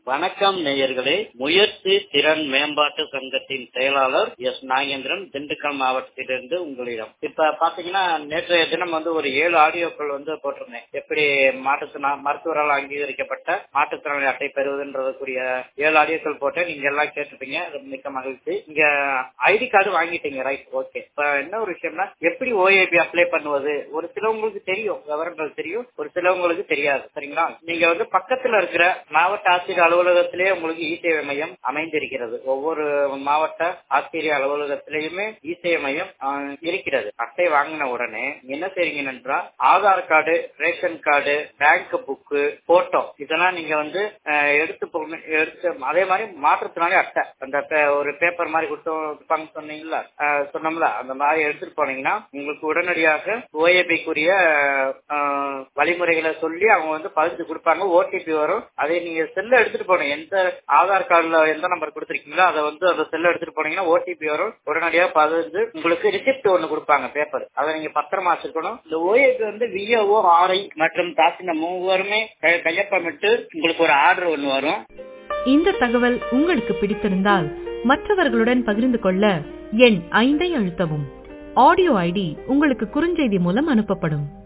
வணக்கம் நேயர்களே முயற்சி திறன் மேம்பாட்டு சங்கத்தின் செயலாளர் எஸ் நாகேந்திரன் திண்டுக்கல் மாவட்டத்திலிருந்து உங்களிடம் இப்ப பாத்தீங்கன்னா நேற்றைய தினம் வந்து ஒரு ஏழு ஆடியோக்கள் வந்து போட்டிருந்தேன் எப்படி மாற்றுத்திறனா மருத்துவரால் அங்கீகரிக்கப்பட்ட மாற்றுத்திறனாளி அட்டை பெறுவதுன்றதுக்குரிய ஏழு ஆடியோக்கள் போட்டேன் நீங்க எல்லாம் கேட்டுப்பீங்க அது மிக்க மகிழ்ச்சி இங்க ஐடி கார்டு வாங்கிட்டீங்க ரைட் ஓகே இப்ப என்ன ஒரு விஷயம்னா எப்படி ஓஏபி அப்ளை பண்ணுவது ஒரு சிலவங்களுக்கு தெரியும் விவரங்கள் தெரியும் ஒரு சிலவங்களுக்கு தெரியாது சரிங்களா நீங்க வந்து பக்கத்துல இருக்கிற மாவட்ட ஆட்சியர் அலுவலகத்திலே உங்களுக்கு இ சேவை மையம் அமைந்திருக்கிறது ஒவ்வொரு மாவட்ட ஆசிரியர் அலுவலகத்திலேயுமே இ சேவை மையம் ஆஹ், இருக்கிறது அட்டை வாங்கின உடனே என்ன செய்றீங்க என்றால் Aadhaar card ration card bank book photo இதெல்லாம் நீங்க வந்து ஆஹ், எடுத்து போகணும். எடுத்து அதே மாதிரி மாற்றுத்திறனாளி அட்டை அந்த பே- ஒரு பேப்பர் மாதிரி கொடுத்து சொன்னீங்கல்ல ஆஹ், சொன்னோம்ல அந்த மாதிரி எடுத்துட்டு போனீங்கன்னா உங்களுக்கு உடனடியாக ஓஏபிக்குரிய வழிமுறைகளை சொல்லி அவங்க வந்து பதிச்சு கொடுப்பாங்க ஓடிபி வரும் அதை நீங்க செல்ல எடுத்துட்டு போகணும் எந்த ஆதார் கார்டுல எந்த நம்பர் கொடுத்துருக்கீங்களோ அதை வந்து அந்த செல்ல எடுத்துட்டு போனீங்கன்னா ஓடிபி வரும் உடனடியாக பதிஞ்சு உங்களுக்கு ரிசிப்ட் ஒன்னு கொடுப்பாங்க பேப்பர் அதை நீங்க பத்திரமா வச்சுக்கணும் இந்த ஓஏபி வந்து விஓ ஆர்ஐ மற்றும் தாசின மூவருமே கை- கையொப்பமிட்டு உங்களுக்கு ஒரு ஆர்டர் ஒன்னு வரும் இந்த தகவல் உங்களுக்கு பிடித்திருந்தால் மற்றவர்களுடன் பகிர்ந்து கொள்ள எண் ஐந்தை அழுத்தவும் ஆடியோ ஐடி உங்களுக்கு குறுஞ்செய்தி மூலம் அனுப்பப்படும்